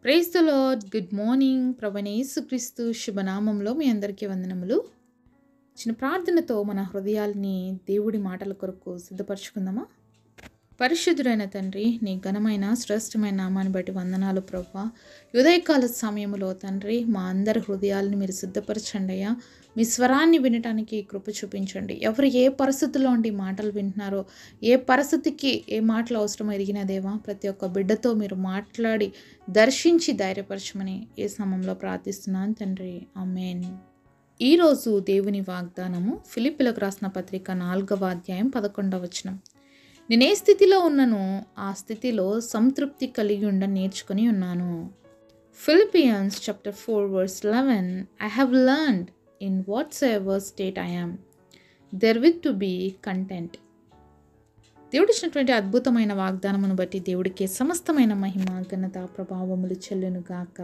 praise the lord good morning ప్రభైన యేసుక్రీస్తు శుభనామంలో మీ అందరికీ వందనములు చిన్న ప్రార్థనతో మన హృదయాల్ని దేవుడి మాటల కొరకు సిద్ధపరచుకుందామా పరిశుద్ధుడైన తండ్రి నీ ఘనమైన శ్రేష్టమైన నామాన్ని బట్టి వందనాలు ప్రభా ఉదయకాల సమయంలో తండ్రి మా అందరి హృదయాలను మీరు సిద్ధపరచండి అయ్యా మీ స్వరాన్ని వినటానికి కృప చూపించండి ఎవరు ఏ పరిస్థితుల్లో ఉండి మాటలు వింటున్నారో ఏ పరిస్థితికి ఏ మాటలు అవసరం ఎరిగిన దేవా ప్రతి ఒక్క బిడ్డతో మీరు మాట్లాడి దర్శించి ధైర్యపరచమని ఏ సమయంలో ప్రార్థిస్తున్నాను తండ్రి ఆమెన్ ఈరోజు దేవుని వాగ్దానము ఫిలిపిలకు రాసిన పత్రిక నాలుగవ అధ్యాయం పదకొండవ వచనం నేను ఏ స్థితిలో ఉన్ననో ఆ స్థితిలో సంతృప్తి కలిగి ఉండ నేర్చుకుని ఉన్నాను Philippians chapter four verse eleven I have learned in whatsoever state I am therewith to be content దేవుడిచ్చినటువంటి అద్భుతమైన వాగ్దానమును బట్టి దేవుడికి సమస్తమైన మహిమ ఘనత ప్రభావములు చెల్లును గాక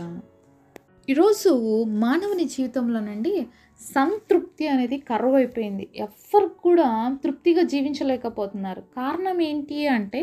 ఈరోజు మానవుని జీవితంలోనండి సంతృప్తి అనేది కరువు అయిపోయింది ఎవ్వరు కూడా తృప్తిగా జీవించలేకపోతున్నారు కారణం ఏంటి అంటే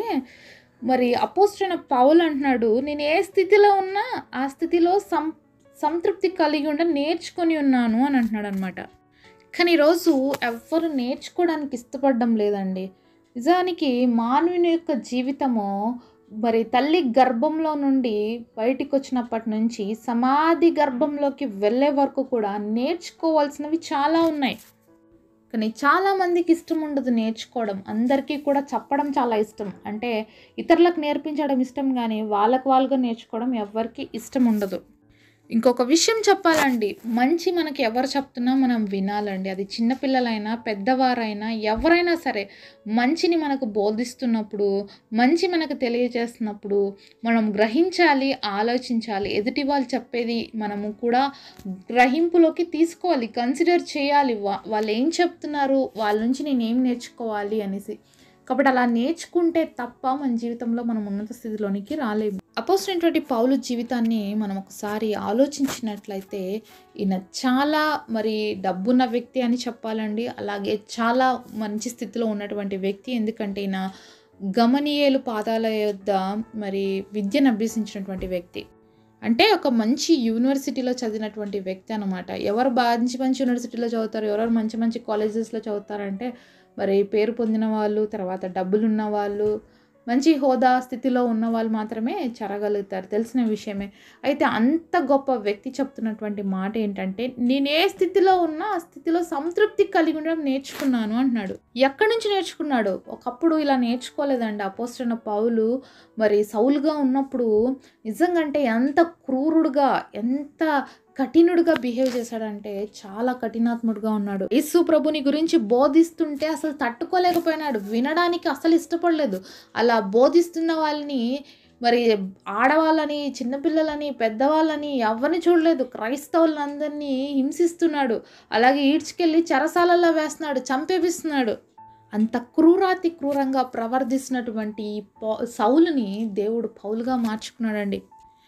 మరి అపోస్టైన పౌలు అంటున్నాడు నేను ఏ స్థితిలో ఉన్నా ఆ స్థితిలో సం సంతృప్తి కలిగి ఉండ నేర్చుకొని ఉన్నాను అని అంటున్నాడు అనమాట కానీ ఈరోజు ఎవ్వరు నేర్చుకోవడానికి ఇష్టపడడం లేదండి నిజానికి మానవుని యొక్క జీవితము మరి తల్లి గర్భంలో నుండి బయటికి వచ్చినప్పటి నుంచి సమాధి గర్భంలోకి వెళ్ళే వరకు కూడా నేర్చుకోవాల్సినవి చాలా ఉన్నాయి కానీ చాలామందికి ఇష్టం ఉండదు నేర్చుకోవడం అందరికీ కూడా చెప్పడం చాలా ఇష్టం అంటే ఇతరులకు నేర్పించడం ఇష్టం కానీ వాళ్ళకు వాళ్ళుగా నేర్చుకోవడం ఎవరికి ఇష్టం ఉండదు ఇంకొక విషయం చెప్పాలండి మంచి మనకి ఎవరు చెప్తున్నా మనం వినాలండి అది చిన్నపిల్లలైనా పెద్దవారైనా ఎవరైనా సరే మంచిని మనకు బోధిస్తున్నప్పుడు మంచి మనకు తెలియజేస్తున్నప్పుడు మనం గ్రహించాలి ఆలోచించాలి ఎదుటి వాళ్ళు చెప్పేది మనము కూడా గ్రహింపులోకి తీసుకోవాలి కన్సిడర్ చేయాలి వా వాళ్ళు ఏం చెప్తున్నారు వాళ్ళ నుంచి నేను ఏం నేర్చుకోవాలి అనేసి కాబట్టి అలా నేర్చుకుంటే తప్ప మన జీవితంలో మనం ఉన్నత స్థితిలోనికి రాలేము అపోసినటువంటి పౌలు జీవితాన్ని మనం ఒకసారి ఆలోచించినట్లయితే ఈయన చాలా మరి డబ్బున్న వ్యక్తి అని చెప్పాలండి అలాగే చాలా మంచి స్థితిలో ఉన్నటువంటి వ్యక్తి ఎందుకంటే ఈయన గమనీయేలు పాదాల యొద్ద మరి విద్యను అభ్యసించినటువంటి వ్యక్తి అంటే ఒక మంచి యూనివర్సిటీలో చదివినటువంటి వ్యక్తి అనమాట ఎవరు మంచి మంచి యూనివర్సిటీలో చదువుతారు ఎవరెవరు మంచి మంచి కాలేజెస్లో చదువుతారంటే మరి పేరు పొందిన వాళ్ళు తర్వాత డబ్బులు ఉన్న వాళ్ళు మంచి హోదా స్థితిలో ఉన్న వాళ్ళు మాత్రమే చరగలుగుతారు తెలిసిన విషయమే అయితే అంత గొప్ప వ్యక్తి చెప్తున్నటువంటి మాట ఏంటంటే నేను ఏ స్థితిలో ఉన్నా ఆ స్థితిలో సంతృప్తి కలిగి ఉండడం నేర్చుకున్నాను అంటున్నాడు ఎక్కడి నుంచి నేర్చుకున్నాడు ఒకప్పుడు ఇలా నేర్చుకోలేదండి అపోస్టైన పౌలు మరి సౌలుగా ఉన్నప్పుడు నిజంగా అంటే ఎంత క్రూరుడుగా ఎంత కఠినుడిగా బిహేవ్ చేశాడంటే చాలా కఠినాత్ముడుగా ఉన్నాడు యేసు ప్రభుని గురించి బోధిస్తుంటే అసలు తట్టుకోలేకపోయినాడు వినడానికి అసలు ఇష్టపడలేదు అలా బోధిస్తున్న వాళ్ళని మరి ఆడవాళ్ళని చిన్నపిల్లలని పెద్దవాళ్ళని ఎవరిని చూడలేదు క్రైస్తవులందరినీ హింసిస్తున్నాడు అలాగే ఈడ్చుకెళ్ళి చెరసాలలో వేస్తున్నాడు చంపేపిస్తున్నాడు అంత క్రూరాతి క్రూరంగా ప్రవర్తిస్తున్నటువంటి సౌలుని దేవుడు పౌలుగా మార్చుకున్నాడండి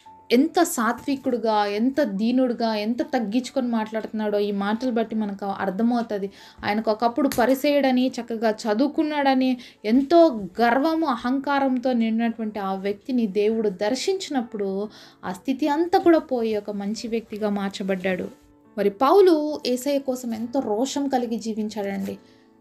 ఎంత సాత్వికుడుగా ఎంత దీనుడుగా ఎంత తగ్గించుకొని మాట్లాడుతున్నాడో ఈ మాటలు బట్టి మనకు అర్థమవుతుంది ఆయనకు ఒకప్పుడు పరిసేయడని చక్కగా చదువుకున్నాడని ఎంతో గర్వము అహంకారంతో నిండినటువంటి ఆ వ్యక్తిని దేవుడు దర్శించినప్పుడు ఆ స్థితి అంతా కూడా పోయి ఒక మంచి వ్యక్తిగా మార్చబడ్డాడు మరి పౌలు ఏసయ్య కోసం ఎంతో రోషం కలిగి జీవించాడండి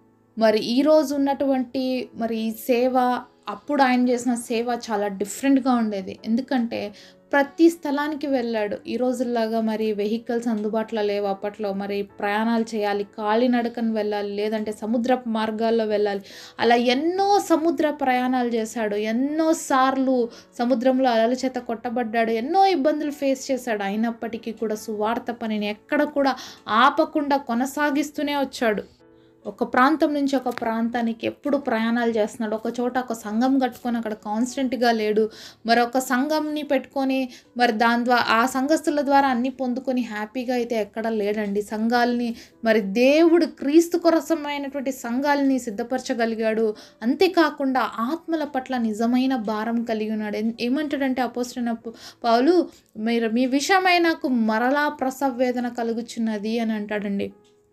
మరి ఈరోజు ఉన్నటువంటి మరి సేవ అప్పుడు ఆయన చేసిన సేవ చాలా డిఫరెంట్గా ఉండేది ఎందుకంటే ప్రతి స్థలానికి వెళ్ళాడు ఈ రోజుల్లాగా మరి వెహికల్స్ అందుబాటులో లేవు అప్పట్లో మరి ప్రయాణాలు చేయాలి కాలినడకను వెళ్ళాలి లేదంటే సముద్ర మార్గాల్లో వెళ్ళాలి అలా ఎన్నో సముద్ర ప్రయాణాలు చేశాడు ఎన్నో సార్లు సముద్రంలో అలల చేత కొట్టబడ్డాడు ఎన్నో ఇబ్బందులు ఫేస్ చేశాడు అయినప్పటికీ కూడా సువార్త పనిని ఎక్కడ కూడా ఆపకుండా కొనసాగిస్తూనే వచ్చాడు ఒక ప్రాంతం నుంచి ఒక ప్రాంతానికి ఎప్పుడు ప్రయాణాలు చేస్తున్నాడు ఒక చోట ఒక సంఘం కట్టుకొని అక్కడ కాన్స్టెంట్గా లేడు మరొక సంఘంని పెట్టుకొని మరి దాని ద్వారా ఆ సంఘస్థుల ద్వారా అన్ని పొందుకొని హ్యాపీగా అయితే ఎక్కడ లేడండి సంఘాలని మరి దేవుడు క్రీస్తు కొరసమైనటువంటి సంఘాలని సిద్ధపరచగలిగాడు అంతేకాకుండా ఆత్మల పట్ల నిజమైన భారం కలిగి ఉన్నాడు ఏమంటాడంటే అపోసిన పౌలు మీరు మీ విషయమై నాకు మరలా ప్రసవ వేదన కలుగుచున్నది అని అంటాడండి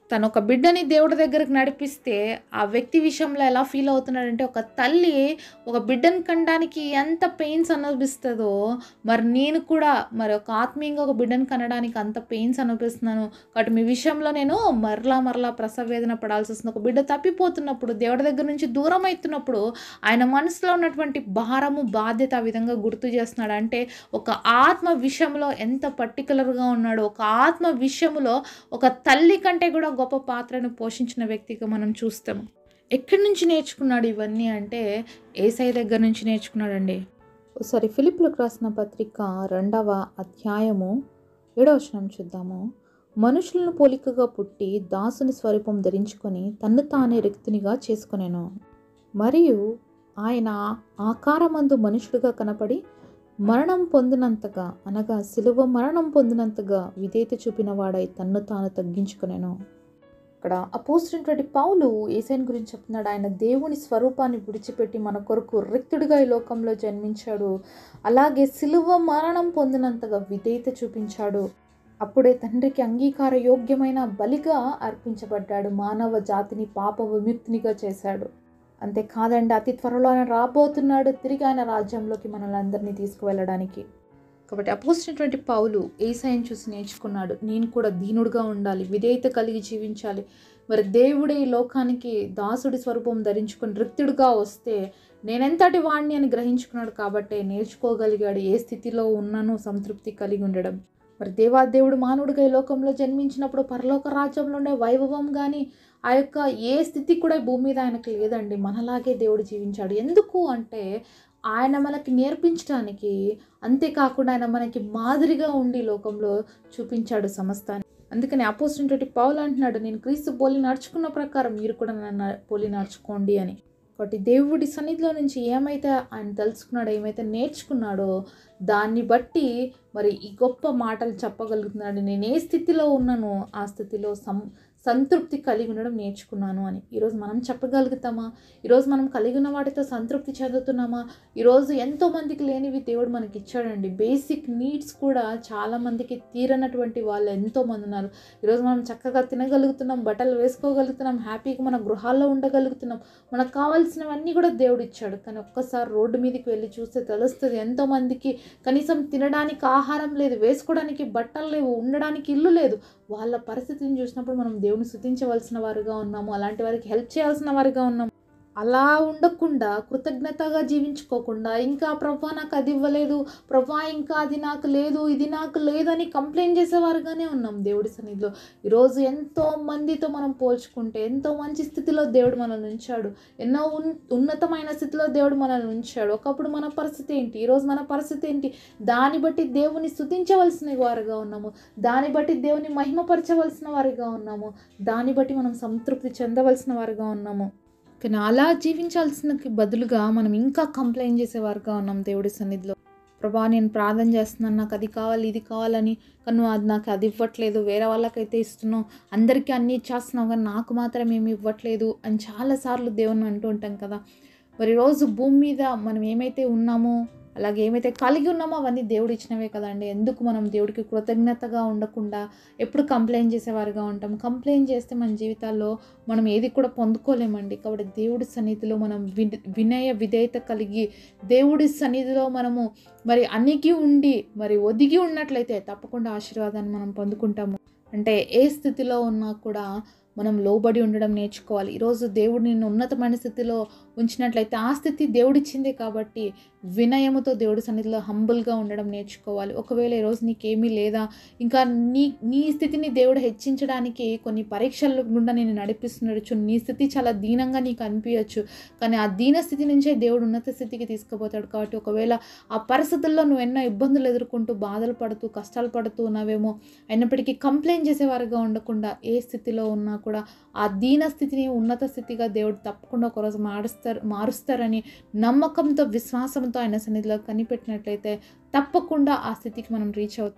తను ఒక బిడ్డని దేవుడి దగ్గరకు నడిపిస్తే ఆ వ్యక్తి విషయంలో ఎలా ఫీల్ అవుతున్నాడంటే ఒక తల్లి ఒక బిడ్డను కనడానికి ఎంత పెయిన్స్ అనుభవిస్తుందో మరి నేను కూడా మరి ఒక ఆత్మీయంగా ఒక బిడ్డను కనడానికి అంత పెయిన్స్ అనుభవిస్తున్నాను కాబట్టి మీ విషయంలో నేను మరలా మరలా ప్రసవ వేదన పడాల్సి వస్తుంది ఒక బిడ్డ తప్పిపోతున్నప్పుడు దేవుడి దగ్గర నుంచి దూరం అవుతున్నప్పుడు ఆయన మనసులో ఉన్నటువంటి భారము బాధ్యత ఆ విధంగా గుర్తు చేస్తున్నాడు అంటే ఒక ఆత్మ విషయంలో ఎంత పర్టికులర్గా ఉన్నాడు ఒక ఆత్మ విషయంలో ఒక తల్లి కంటే కూడా గొప్ప పాత్రను పోషించిన వ్యక్తిగా మనం చూస్తాము ఎక్కడి నుంచి నేర్చుకున్నాడు ఇవన్నీ అంటే ఏసై దగ్గర నుంచి నేర్చుకున్నాడండి ఒకసారి ఫిలిప్లకు రాసిన పత్రిక రెండవ అధ్యాయము ఏడవ వచనం చూద్దాము మనుషులను పోలికగా పుట్టి దాసుని స్వరూపం ధరించుకొని తన్ను తానే రిక్తునిగా చేసుకునేను మరియు ఆయన ఆకారమందు మనుషుడుగా కనపడి మరణం పొందినంతగా అనగా సిలువ మరణం పొందినంతగా విధేయత చూపిన వాడై తన్ను తాను తగ్గించుకునేను ఇక్కడ అపోసినటువంటి పౌలు ఏసైన్ గురించి చెప్తున్నాడు ఆయన దేవుని స్వరూపాన్ని విడిచిపెట్టి మన కొరకు రిక్తుడిగా ఈ లోకంలో జన్మించాడు అలాగే సిలువ మరణం పొందినంతగా విధేయత చూపించాడు అప్పుడే తండ్రికి అంగీకార యోగ్యమైన బలిగా అర్పించబడ్డాడు మానవ జాతిని పాప విముక్తినిగా చేశాడు అంతేకాదండి అతి త్వరలో ఆయన రాబోతున్నాడు తిరిగి ఆయన రాజ్యంలోకి మనల్ని అందరినీ తీసుకువెళ్ళడానికి కాబట్టి అపోసినటువంటి పౌలు ఏసైని చూసి నేర్చుకున్నాడు నేను కూడా దీనుడుగా ఉండాలి విధేయత కలిగి జీవించాలి మరి దేవుడే ఈ లోకానికి దాసుడి స్వరూపం ధరించుకొని రిక్తుడుగా వస్తే నేనెంతటి వాడిని అని గ్రహించుకున్నాడు కాబట్టే నేర్చుకోగలిగాడు ఏ స్థితిలో ఉన్నానో సంతృప్తి కలిగి ఉండడం మరి దేవాదేవుడు మానవుడిగా ఈ లోకంలో జన్మించినప్పుడు పరలోక రాజ్యంలో ఉండే వైభవం కానీ ఆ యొక్క ఏ స్థితి కూడా ఈ భూమి మీద ఆయనకు లేదండి మనలాగే దేవుడు జీవించాడు ఎందుకు అంటే ఆయన మనకి నేర్పించడానికి అంతేకాకుండా ఆయన మనకి మాదిరిగా ఉండి లోకంలో చూపించాడు సమస్తాన్ని అందుకని అపోజిట్ పౌలు అంటున్నాడు నేను క్రీస్తు పోలి నడుచుకున్న ప్రకారం మీరు కూడా నన్ను పోలి నడుచుకోండి అని కాబట్టి దేవుడి సన్నిధిలో నుంచి ఏమైతే ఆయన తెలుసుకున్నాడో ఏమైతే నేర్చుకున్నాడో దాన్ని బట్టి మరి ఈ గొప్ప మాటలు చెప్పగలుగుతున్నాడు నేను ఏ స్థితిలో ఉన్నానో ఆ స్థితిలో సం సంతృప్తి కలిగి ఉండడం నేర్చుకున్నాను అని ఈరోజు మనం చెప్పగలుగుతామా ఈరోజు మనం కలిగి ఉన్న వాటితో సంతృప్తి చెందుతున్నామా ఈరోజు ఎంతో మందికి లేనివి దేవుడు మనకి ఇచ్చాడండి బేసిక్ నీడ్స్ కూడా చాలా మందికి తీరనటువంటి వాళ్ళు ఎంతో మంది ఉన్నారు ఈరోజు మనం చక్కగా తినగలుగుతున్నాం బట్టలు వేసుకోగలుగుతున్నాం హ్యాపీగా మన గృహాల్లో ఉండగలుగుతున్నాం మనకు కావాల్సినవన్నీ కూడా దేవుడు ఇచ్చాడు కానీ ఒక్కసారి రోడ్డు మీదకి వెళ్ళి చూస్తే తెలుస్తుంది ఎంతో మందికి కనీసం తినడానికి ఆహారం లేదు వేసుకోవడానికి బట్టలు లేవు ఉండడానికి ఇల్లు లేదు వాళ్ళ పరిస్థితిని చూసినప్పుడు మనం దేవుని స్థుతించవలసిన వారుగా ఉన్నాము అలాంటి వారికి హెల్ప్ చేయాల్సిన వారుగా ఉన్నాము అలా ఉండకుండా కృతజ్ఞతగా జీవించుకోకుండా ఇంకా ప్రభా నాకు అది ఇవ్వలేదు ప్రభా ఇంకా అది నాకు లేదు ఇది నాకు లేదని కంప్లైంట్ చేసేవారుగానే ఉన్నాం దేవుడి సన్నిధిలో ఈరోజు ఎంతో మందితో మనం పోల్చుకుంటే ఎంతో మంచి స్థితిలో దేవుడు మనల్ని ఉంచాడు ఎన్నో ఉన్ ఉన్నతమైన స్థితిలో దేవుడు మనల్ని ఉంచాడు ఒకప్పుడు మన పరిస్థితి ఏంటి ఈరోజు మన పరిస్థితి ఏంటి దాన్ని బట్టి దేవుని స్థుతించవలసిన వారుగా ఉన్నాము దాన్ని బట్టి దేవుని మహిమపరచవలసిన వారిగా ఉన్నాము దాన్ని బట్టి మనం సంతృప్తి చెందవలసిన వారుగా ఉన్నాము కానీ అలా జీవించాల్సిన బదులుగా మనం ఇంకా కంప్లైంట్ చేసేవారుగా ఉన్నాం దేవుడి సన్నిధిలో ప్రభా నేను ప్రార్థన చేస్తున్నాను నాకు అది కావాలి ఇది కావాలని కానీ నువ్వు అది నాకు అది ఇవ్వట్లేదు వేరే వాళ్ళకైతే ఇస్తున్నావు అందరికీ అన్నీ ఇచ్చేస్తున్నావు కానీ నాకు మాత్రం ఏమి ఇవ్వట్లేదు అని చాలాసార్లు దేవుని అంటూ ఉంటాం కదా మరి రోజు భూమి మీద మనం ఏమైతే ఉన్నామో అలాగే ఏమైతే కలిగి ఉన్నామో అవన్నీ దేవుడు ఇచ్చినవే కదండి ఎందుకు మనం దేవుడికి కృతజ్ఞతగా ఉండకుండా ఎప్పుడు కంప్లైంట్ చేసేవారుగా ఉంటాం కంప్లైంట్ చేస్తే మన జీవితాల్లో మనం ఏది కూడా పొందుకోలేమండి కాబట్టి దేవుడి సన్నిధిలో మనం వి- వినయ విధేయత కలిగి దేవుడి సన్నిధిలో మనము మరి అణిగి ఉండి మరి ఒదిగి ఉన్నట్లయితే తప్పకుండా ఆశీర్వాదాన్ని మనం పొందుకుంటాము అంటే ఏ స్థితిలో ఉన్నా కూడా మనం లోబడి ఉండడం నేర్చుకోవాలి ఈరోజు దేవుడు నిన్ను ఉన్నతమైన స్థితిలో ఉంచినట్లయితే ఆ స్థితి దేవుడిచ్చిందే కాబట్టి వినయముతో దేవుడి సన్నిధిలో హంబుల్గా ఉండడం నేర్చుకోవాలి ఒకవేళ ఈరోజు నీకేమీ లేదా ఇంకా నీ నీ స్థితిని దేవుడు హెచ్చించడానికి కొన్ని పరీక్షల గుండా నేను నడిపిస్తున్నాడు చూ నీ స్థితి చాలా దీనంగా నీకు అనిపించచ్చు కానీ ఆ దీన స్థితి నుంచే దేవుడు ఉన్నత స్థితికి తీసుకుపోతాడు కాబట్టి ఒకవేళ ఆ పరిస్థితుల్లో నువ్వు ఎన్నో ఇబ్బందులు ఎదుర్కొంటూ బాధలు పడుతూ కష్టాలు పడుతూ ఉన్నావేమో అయినప్పటికీ కంప్లైంట్ చేసేవారుగా ఉండకుండా ఏ స్థితిలో ఉన్నా కూడా ఆ దీన స్థితిని ఉన్నత స్థితిగా దేవుడు తప్పకుండా ఒకరోజు మారుస్తారు మారుస్తారని నమ్మకంతో విశ్వాసంతో ఆయన సన్నిధిలో కనిపెట్టినట్లయితే తప్పకుండా ఆ స్థితికి మనం రీచ్ అవుతాం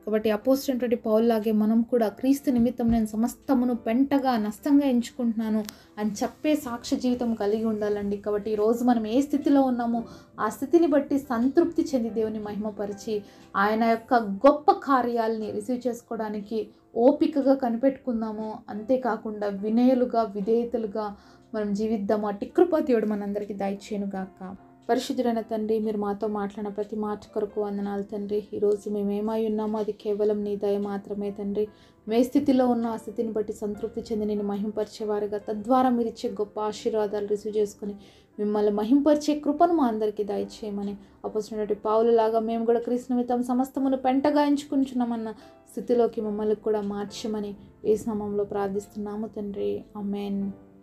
కాబట్టి అపోజినటువంటి పౌల్లాగే మనం కూడా క్రీస్తు నిమిత్తం నేను సమస్తమును పెంటగా నష్టంగా ఎంచుకుంటున్నాను అని చెప్పే సాక్ష్య జీవితం కలిగి ఉండాలండి కాబట్టి ఈరోజు మనం ఏ స్థితిలో ఉన్నామో ఆ స్థితిని బట్టి సంతృప్తి చెంది దేవుని మహిమపరిచి ఆయన యొక్క గొప్ప కార్యాలని రిసీవ్ చేసుకోవడానికి ఓపికగా కనిపెట్టుకుందాము అంతేకాకుండా వినయులుగా విధేయతలుగా మనం జీవిద్దాము అట్టి కృప దేవుడు మనందరికీ దయచేయను గాక పరిశుద్ధుడైన తండ్రి మీరు మాతో మాట్లాడిన ప్రతి మాట కొరకు వందనాలు తండ్రి ఈరోజు మేము ఏమై ఉన్నామో అది కేవలం నీ దయ మాత్రమే తండ్రి మే స్థితిలో ఉన్న ఆ స్థితిని బట్టి సంతృప్తి చెంది నేను మహింపరిచేవారుగా తద్వారా మీరు ఇచ్చే గొప్ప ఆశీర్వాదాలు రిసీవ్ చేసుకుని మిమ్మల్ని మహింపరిచే కృపను మా అందరికీ దయచేయమని అపోసినటువంటి పావులలాగా మేము కూడా క్రీస్తు నిమిత్తం సమస్తమును పెంటగా ఎంచుకుంటున్నామన్న స్థితిలోకి మమ్మల్ని కూడా మార్చమని ఏ నామంలో ప్రార్థిస్తున్నాము తండ్రి అమెన్